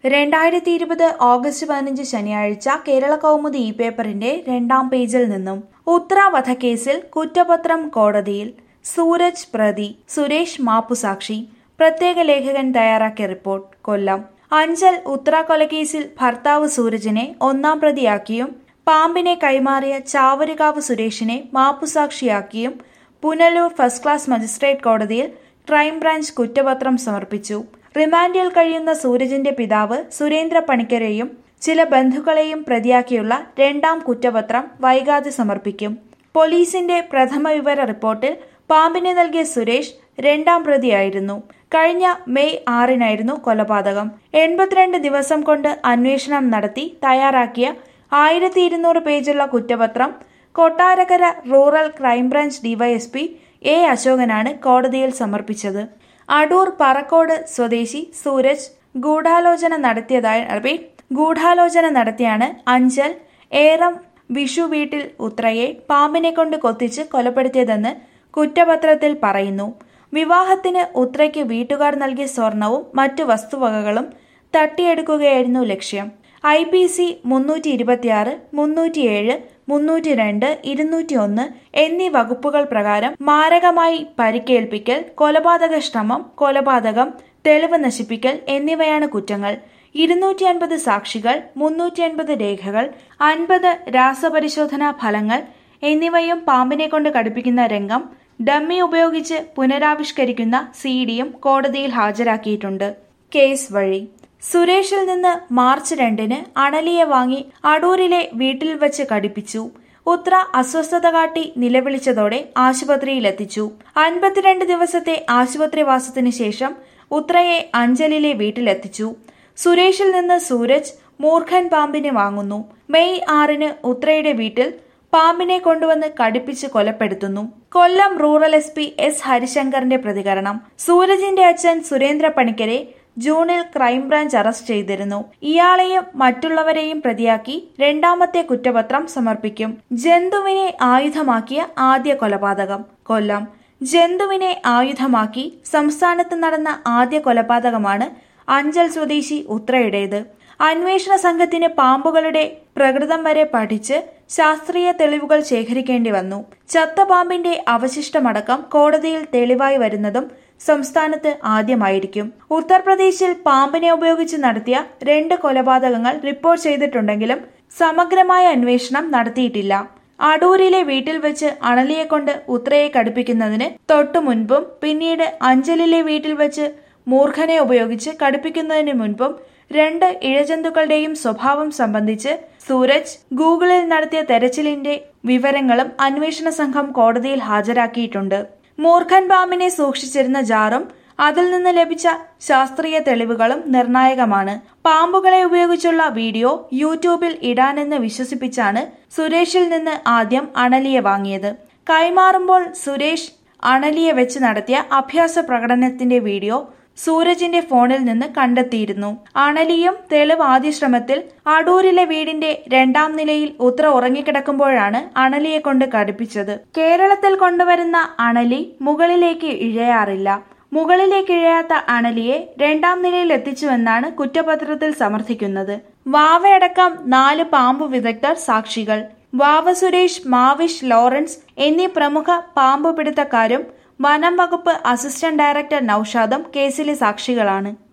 രണ്ടായിരത്തി ഇരുപത് ഓഗസ്റ്റ് പതിനഞ്ച് ശനിയാഴ്ച കേരള കൗമുദി ഇ പേപ്പറിന്റെ രണ്ടാം പേജിൽ നിന്നും ഉത്ര വധക്കേസിൽ കുറ്റപത്രം കോടതിയിൽ സൂരജ് പ്രതി സുരേഷ് മാപ്പുസാക്ഷി പ്രത്യേക ലേഖകൻ തയ്യാറാക്കിയ റിപ്പോർട്ട് കൊല്ലം അഞ്ചൽ ഉത്ര കൊലക്കേസിൽ ഭർത്താവ് സൂരജിനെ ഒന്നാം പ്രതിയാക്കിയും പാമ്പിനെ കൈമാറിയ ചാവരുകാവ് സുരേഷിനെ മാപ്പുസാക്ഷിയാക്കിയും പുനലൂർ ഫസ്റ്റ് ക്ലാസ് മജിസ്ട്രേറ്റ് കോടതിയിൽ ക്രൈംബ്രാഞ്ച് കുറ്റപത്രം സമർപ്പിച്ചു റിമാൻഡിൽ കഴിയുന്ന സൂരജിന്റെ പിതാവ് സുരേന്ദ്ര പണിക്കരെയും ചില ബന്ധുക്കളെയും പ്രതിയാക്കിയുള്ള രണ്ടാം കുറ്റപത്രം വൈകാതെ സമർപ്പിക്കും പോലീസിന്റെ പ്രഥമ വിവര റിപ്പോർട്ടിൽ പാമ്പിനെ നൽകിയ സുരേഷ് രണ്ടാം പ്രതിയായിരുന്നു കഴിഞ്ഞ മെയ് ആറിനായിരുന്നു കൊലപാതകം എൺപത്തിരണ്ട് ദിവസം കൊണ്ട് അന്വേഷണം നടത്തി തയ്യാറാക്കിയ ആയിരത്തി ഇരുന്നൂറ് പേജുള്ള കുറ്റപത്രം Kottarakkara rural crime branch DYSP A അശോകനാണ് കോടതിയിൽ സമർപ്പിച്ചത് അടൂർ പറക്കോട് സ്വദേശി സൂരജ് ഗൂഢാലോചന നടത്തിയതായി റിപ്പീറ്റ് ഗൂഢാലോചന നടത്തിയാണ് അഞ്ചൽ ഏറം വിഷു വീട്ടിൽ ഉത്രയെ പാമ്പിനെ കൊണ്ട് കൊത്തിച്ച് കൊലപ്പെടുത്തിയതെന്ന് കുറ്റപത്രത്തിൽ പറയുന്നു വിവാഹത്തിന് ഉത്രയ്ക്ക് വീട്ടുകാർ നൽകിയ സ്വർണവും മറ്റു വസ്തുവകകളും തട്ടിയെടുക്കുകയായിരുന്നു ലക്ഷ്യം ഐ പി സി മുന്നൂറ്റി ഇരുപത്തിയാറ് മുന്നൂറ്റിയേഴ് മുന്നൂറ്റി രണ്ട് ഇരുന്നൂറ്റി ഒന്ന് എന്നീ വകുപ്പുകൾ പ്രകാരം മാരകമായി പരിക്കേൽപ്പിക്കൽ കൊലപാതക ശ്രമം കൊലപാതകം തെളിവ് നശിപ്പിക്കൽ എന്നിവയാണ് കുറ്റങ്ങൾ ഇരുന്നൂറ്റി അൻപത് സാക്ഷികൾ മുന്നൂറ്റി അൻപത് രേഖകൾ അൻപത് രാസപരിശോധനാ ഫലങ്ങൾ എന്നിവയും പാമ്പിനെ കൊണ്ട് കടുപ്പിക്കുന്ന രംഗം ഡമ്മി ഉപയോഗിച്ച് പുനരാവിഷ്കരിക്കുന്ന സി ഡിയും കോടതിയിൽ ഹാജരാക്കിയിട്ടുണ്ട് കേസ് വഴി സുരേഷിൽ നിന്ന് മാർച്ച് രണ്ടിന് അണലിയെ വാങ്ങി അടൂരിലെ വീട്ടിൽ വച്ച് കടിപ്പിച്ചു ഉത്ര അസ്വസ്ഥത കാട്ടി നിലവിളിച്ചതോടെ ആശുപത്രിയിലെത്തിച്ചു അൻപത്തിരണ്ട് ദിവസത്തെ ആശുപത്രിവാസത്തിനു ശേഷം ഉത്രയെ അഞ്ചലിലെ വീട്ടിലെത്തിച്ചു സുരേഷിൽ നിന്ന് സൂരജ് മൂർഖൻ പാമ്പിനെ വാങ്ങുന്നു മെയ് ആറിന് ഉത്രയുടെ വീട്ടിൽ പാമ്പിനെ കൊണ്ടുവന്ന് കടിപ്പിച്ച് കൊലപ്പെടുത്തുന്നു Kollam rural S P S ഹരിശങ്കറിന്റെ പ്രതികരണം സൂരജിന്റെ അച്ഛൻ സുരേന്ദ്ര പണിക്കരെ ജൂണിൽ ക്രൈംബ്രാഞ്ച് അറസ്റ്റ് ചെയ്തിരുന്നു ഇയാളെയും മറ്റുള്ളവരെയും പ്രതിയാക്കി രണ്ടാമത്തെ കുറ്റപത്രം സമർപ്പിക്കും ജന്തുവിനെ ആയുധമാക്കിയ ആദ്യ കൊലപാതകം കൊല്ലം ജന്തുവിനെ ആയുധമാക്കി സംസ്ഥാനത്ത് നടന്ന ആദ്യ കൊലപാതകമാണ് അഞ്ചൽ സ്വദേശി ഉത്രയുടേത് അന്വേഷണ സംഘത്തിന് പാമ്പുകളുടെ പ്രകൃതം വരെ പഠിച്ച് ശാസ്ത്രീയ തെളിവുകൾ ശേഖരിക്കേണ്ടി വന്നു ചത്ത പാമ്പിന്റെ അവശിഷ്ടമടക്കം കോടതിയിൽ തെളിവായി വരുന്നതും സംസ്ഥാനത്ത് ആദ്യമായിരിക്കും ഉത്തർപ്രദേശിൽ പാമ്പിനെ ഉപയോഗിച്ച് നടത്തിയ രണ്ട് കൊലപാതകങ്ങൾ റിപ്പോർട്ട് ചെയ്തിട്ടുണ്ടെങ്കിലും സമഗ്രമായ അന്വേഷണം നടത്തിയിട്ടില്ല അടൂരിലെ വീട്ടിൽ വെച്ച് അണലിയെ കൊണ്ട് ഉത്രയെ കടുപ്പിക്കുന്നതിന് തൊട്ടു മുൻപും പിന്നീട് അഞ്ചലിലെ വീട്ടിൽ വെച്ച് മൂർഖനെ ഉപയോഗിച്ച് കടുപ്പിക്കുന്നതിന് മുൻപും രണ്ട് ഇഴജന്തുക്കളുടെയും സ്വഭാവം സംബന്ധിച്ച് സൂരജ് ഗൂഗിളിൽ നടത്തിയ തെരച്ചിലിന്റെ വിവരങ്ങളും അന്വേഷണ സംഘം കോടതിയിൽ ഹാജരാക്കിയിട്ടുണ്ട് മൂർഖൻ പാമ്പിനെ സൂക്ഷിച്ചിരുന്ന ജാറും അതിൽ നിന്ന് ലഭിച്ച ശാസ്ത്രീയ തെളിവുകളും നിർണായകമാണ് പാമ്പുകളെ ഉപയോഗിച്ചുള്ള വീഡിയോ യൂട്യൂബിൽ ഇടാനെന്ന് വിശ്വസിപ്പിച്ചാണ് സുരേഷിൽ നിന്ന് ആദ്യം അണലിയെ വാങ്ങിയത് കൈമാറുമ്പോൾ സുരേഷ് അണലിയെ വെച്ച് നടത്തിയ അഭ്യാസ പ്രകടനത്തിന്റെ വീഡിയോ സൂരജിന്റെ ഫോണിൽ നിന്ന് കണ്ടെത്തിയിരുന്നു അണലിയും തെളിവ് ആദ്യ ശ്രമത്തിൽ അടൂരിലെ വീടിന്റെ രണ്ടാം നിലയിൽ ഉത്ര ഉറങ്ങിക്കിടക്കുമ്പോഴാണ് അണലിയെ കൊണ്ട് കടുപ്പിച്ചത് കേരളത്തിൽ കൊണ്ടുവരുന്ന അണലി മുകളിലേക്ക് ഇഴയാറില്ല മുകളിലേക്ക് ഇഴയാത്ത അണലിയെ രണ്ടാം നിലയിൽ എത്തിച്ചുവെന്നാണ് കുറ്റപത്രത്തിൽ സമർത്ഥിക്കുന്നത് വാവയടക്കം നാല് പാമ്പ് വിദഗ്ധർ സാക്ഷികൾ വാവ സുരേഷ് മാവിഷ് ലോറൻസ് എന്നീ പ്രമുഖ പാമ്പ് പിടുത്തക്കാരും വനം വകുപ്പ് അസിസ്റ്റന്റ് ഡയറക്ടർ നൌഷാദും കേസിലെ സാക്ഷികളാണ്